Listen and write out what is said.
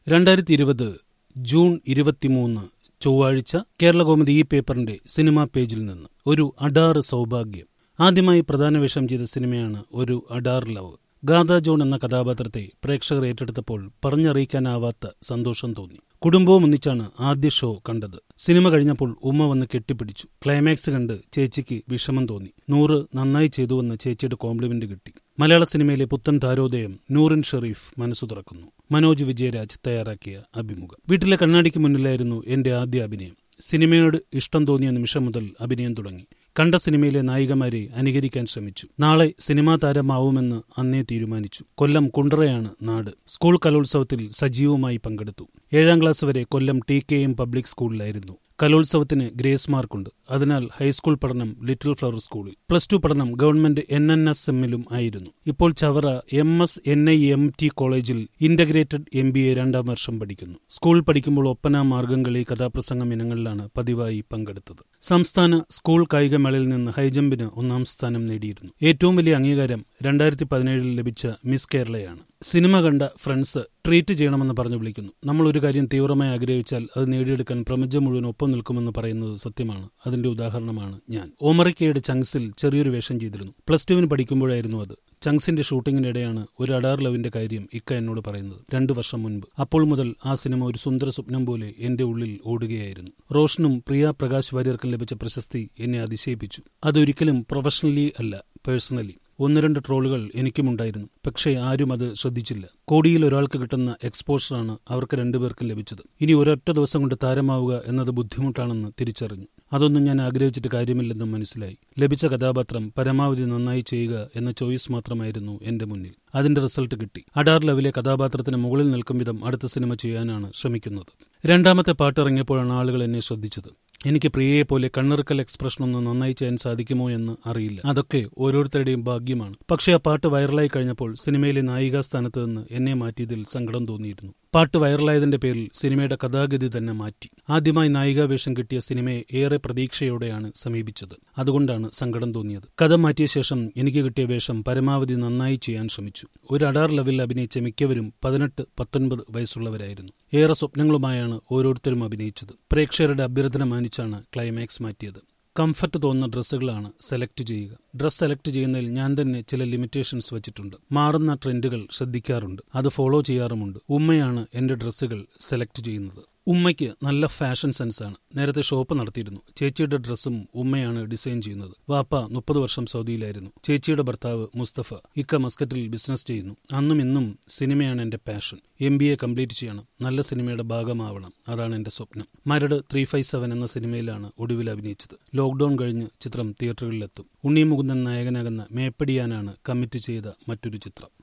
രണ്ടായിരത്തി ഇരുപത് ജൂൺ ഇരുപത്തിമൂന്ന് ചൊവ്വാഴ്ച കേരളകൗമുദി ഈ പേപ്പറിന്റെ സിനിമാ പേജിൽ നിന്ന് ഒരു അഡാറ് സൗഭാഗ്യം ആദ്യമായി പ്രധാന വേഷം ചെയ്ത സിനിമയാണ് ഒരു അഡാർ ലവ് ഗാഥ ജോൺ എന്ന കഥാപാത്രത്തെ പ്രേക്ഷകർ ഏറ്റെടുത്തപ്പോൾ പറഞ്ഞറിയിക്കാനാവാത്ത സന്തോഷം തോന്നി കുടുംബവും ഒന്നിച്ചാണ് ആദ്യ ഷോ കണ്ടത് സിനിമ കഴിഞ്ഞപ്പോൾ ഉമ്മ വന്ന് കെട്ടിപ്പിടിച്ചു ക്ലൈമാക്സ് കണ്ട് ചേച്ചിക്ക് വിഷമം തോന്നി നൂറ് നന്നായി ചെയ്തുവെന്ന് ചേച്ചിയുടെ കോംപ്ലിമെന്റ് കിട്ടി മലയാള സിനിമയിലെ പുത്തൻ താരോദയം നൂറിൻ ഷെറീഫ് മനസ്സു തുറക്കുന്നു മനോജ് വിജയരാജ് തയ്യാറാക്കിയ അഭിമുഖം വീട്ടിലെ കണ്ണാടിക്ക് മുന്നിലായിരുന്നു എന്റെ ആദ്യ അഭിനയം സിനിമയോട് ഇഷ്ടം തോന്നിയ നിമിഷം മുതൽ അഭിനയം തുടങ്ങി കണ്ട സിനിമയിലെ നായികമാരെ അനുകരിക്കാൻ ശ്രമിച്ചു നാളെ സിനിമാ താരമാവുമെന്ന് അന്നേ തീരുമാനിച്ചു കൊല്ലം കുണ്ടറയാണ് നാട് സ്കൂൾ കലോത്സവത്തിൽ സജീവമായി പങ്കെടുത്തു ഏഴാം ക്ലാസ് വരെ Kollam T K M public സ്കൂളിലായിരുന്നു കലോത്സവത്തിന് ഗ്രേസ് മാർക്കുണ്ട് അതിനാൽ ഹൈസ്കൂൾ പഠനം ലിറ്റിൽ ഫ്ലവർ സ്കൂളിൽ പ്ലസ് ടു പഠനം ഗവൺമെന്റ് എൻ എൻ എസ് എമ്മിലും ആയിരുന്നു ഇപ്പോൾ Chavara M S N I M T കോളേജിൽ ഇന്റഗ്രേറ്റഡ് എം ബി എ രണ്ടാം വർഷം പഠിക്കുന്നു സ്കൂൾ പഠിക്കുമ്പോൾ ഒപ്പന മാർഗംകളി കഥാപ്രസംഗം ഇനങ്ങളിലാണ് പതിവായി പങ്കെടുത്തത് സംസ്ഥാന സ്കൂൾ കായികമേളയിൽ നിന്ന് ഹൈജമ്പിന് ഒന്നാം സ്ഥാനം നേടിയിരുന്നു ഏറ്റവും വലിയ അംഗീകാരം രണ്ടായിരത്തി പതിനേഴിൽ ലഭിച്ച മിസ് കേരളയാണ് സിനിമ കണ്ട ഫ്രണ്ട്സ് ട്രീറ്റ് ചെയ്യണമെന്ന് പറഞ്ഞു വിളിക്കുന്നു നമ്മൾ ഒരു കാര്യം തീവ്രമായി ആഗ്രഹിച്ചാൽ അത് നേടിയെടുക്കാൻ പ്രപഞ്ചം മുഴുവൻ ഒപ്പം നിൽക്കുമെന്ന് പറയുന്നത് സത്യമാണ് അതിന്റെ ഉദാഹരണമാണ് ഞാൻ ഓമറിക്കയുടെ ചങ്സിൽ ചെറിയൊരു വേഷം ചെയ്തിരുന്നു പ്ലസ് ടുവിന് പഠിക്കുമ്പോഴായിരുന്നു അത് ചങ്സിന്റെ ഷൂട്ടിങ്ങിനിടെയാണ് ഒരു അഡാർ ലവിന്റെ കാര്യം ഇക്ക എന്നോട് പറയുന്നത് രണ്ടു വർഷം മുൻപ് അപ്പോൾ മുതൽ ആ സിനിമ ഒരു സുന്ദര സ്വപ്നം പോലെ എന്റെ ഉള്ളിൽ ഓടുകയായിരുന്നു റോഷനും പ്രിയ പ്രകാശ് വാര്യർക്കും ലഭിച്ച പ്രശസ്തി എന്നെ അതിശയിപ്പിച്ചു അതൊരിക്കലും പ്രൊഫഷണലി അല്ല പേഴ്സണലി ഒന്ന് രണ്ട് ട്രോളുകൾ എനിക്കുമുണ്ടായിരുന്നു പക്ഷേ ആരും അത് ശ്രദ്ധിച്ചില്ല കോടിയിൽ ഒരാൾക്ക് കിട്ടുന്ന എക്സ്പോഷറാണ് അവർക്ക് രണ്ടുപേർക്കും ലഭിച്ചത് ഇനി ഒരൊറ്റ ദിവസം കൊണ്ട് താരമാവുക എന്നത് ബുദ്ധിമുട്ടാണെന്ന് തിരിച്ചറിഞ്ഞു അതൊന്നും ഞാൻ ആഗ്രഹിച്ചിട്ട് കാര്യമില്ലെന്നും മനസ്സിലായി ലഭിച്ച കഥാപാത്രം പരമാവധി നന്നായി ചെയ്യുക എന്ന ചോയ്സ് മാത്രമായിരുന്നു എന്റെ മുന്നിൽ അതിന്റെ റിസൾട്ട് കിട്ടി അഡാർ ലെവലെ കഥാപാത്രത്തിന് മുകളിൽ നിൽക്കും വിധം അടുത്ത സിനിമ ചെയ്യാനാണ് ശ്രമിക്കുന്നത് രണ്ടാമത്തെ പാട്ട് ഇറങ്ങിയപ്പോഴാണ് ആളുകൾ എന്നെ ശ്രദ്ധിച്ചത് എനിക്ക് പ്രിയയെ പോലെ കണ്ണിറുക്കൽ എക്സ്പ്രഷൻ ഒന്ന് നന്നായി ചെയ്യാൻ സാധിക്കുമോ എന്ന് അറിയില്ല അതൊക്കെ ഓരോരുത്തരുടെയും ഭാഗ്യമാണ് പക്ഷേ ആ പാട്ട് വൈറലായി കഴിഞ്ഞപ്പോൾ സിനിമയിലെ നായികാ സ്ഥാനത്ത് നിന്ന് എന്നെ മാറ്റിയതിൽ സങ്കടം തോന്നിയിരുന്നു പാട്ട് വൈറലായതിന്റെ പേരിൽ സിനിമയുടെ കഥാഗതി തന്നെ മാറ്റി ആദ്യമായി നായികാവേഷം കിട്ടിയ സിനിമയെ ഏറെ പ്രതീക്ഷയോടെയാണ് സമീപിച്ചത് അതുകൊണ്ടാണ് സങ്കടം തോന്നിയത് കഥ മാറ്റിയ ശേഷം എനിക്ക് കിട്ടിയ വേഷം പരമാവധി നന്നായി ചെയ്യാൻ ശ്രമിച്ചു ഒരു അഡാർ ലെവലിൽ അഭിനയിച്ച മിക്കവരും പതിനെട്ട് പത്തൊൻപത് വയസ്സുള്ളവരായിരുന്നു ഏറെ സ്വപ്നങ്ങളുമായാണ് ഓരോരുത്തരും അഭിനയിച്ചത് പ്രേക്ഷകരുടെ അഭ്യർത്ഥന മാനിച്ചാണ് ക്ലൈമാക്സ് മാറ്റിയത് കംഫർട്ട് തോന്നുന്ന ഡ്രസ്സുകളാണ് സെലക്ട് ചെയ്യുക ഡ്രസ് സെലക്ട് ചെയ്യുന്നതിൽ ഞാൻ തന്നെ ചില ലിമിറ്റേഷൻസ് വെച്ചിട്ടുണ്ട് മാറുന്ന ട്രെൻഡുകൾ ശ്രദ്ധിക്കാറുണ്ട് അത് ഫോളോ ചെയ്യാറുമുണ്ട് ഉമ്മയാണ് എന്റെ ഡ്രസ്സുകൾ സെലക്ട് ചെയ്യുന്നത് ഉമ്മയ്ക്ക് നല്ല ഫാഷൻ സെൻസാണ് നേരത്തെ ഷോപ്പ് നടത്തിയിരുന്നു ചേച്ചിയുടെ ഡ്രസ്സും ഉമ്മയാണ് ഡിസൈൻ ചെയ്യുന്നത് വാപ്പ മുപ്പത് വർഷം സൗദിയിലായിരുന്നു ചേച്ചിയുടെ ഭർത്താവ് മുസ്തഫ ഇക്ക മസ്കറ്റിൽ ബിസിനസ് ചെയ്യുന്നു അന്നും ഇന്നും സിനിമയാണ് എന്റെ passion M B A complete ചെയ്യണം നല്ല സിനിമയുടെ ഭാഗമാവണം അതാണ് എന്റെ സ്വപ്നം മരട് ത്രീ ഫൈവ് സെവൻ എന്ന സിനിമയിലാണ് ഒടുവിൽ അഭിനയിച്ചത് ലോക്ഡൌൺ കഴിഞ്ഞ് ചിത്രം തിയേറ്ററുകളിലെത്തും ഉണ്ണി മുകുന്ദൻ നായകനാകുന്ന മേപ്പടിയാനാണ് കമ്മിറ്റ് ചെയ്ത മറ്റൊരു ചിത്രം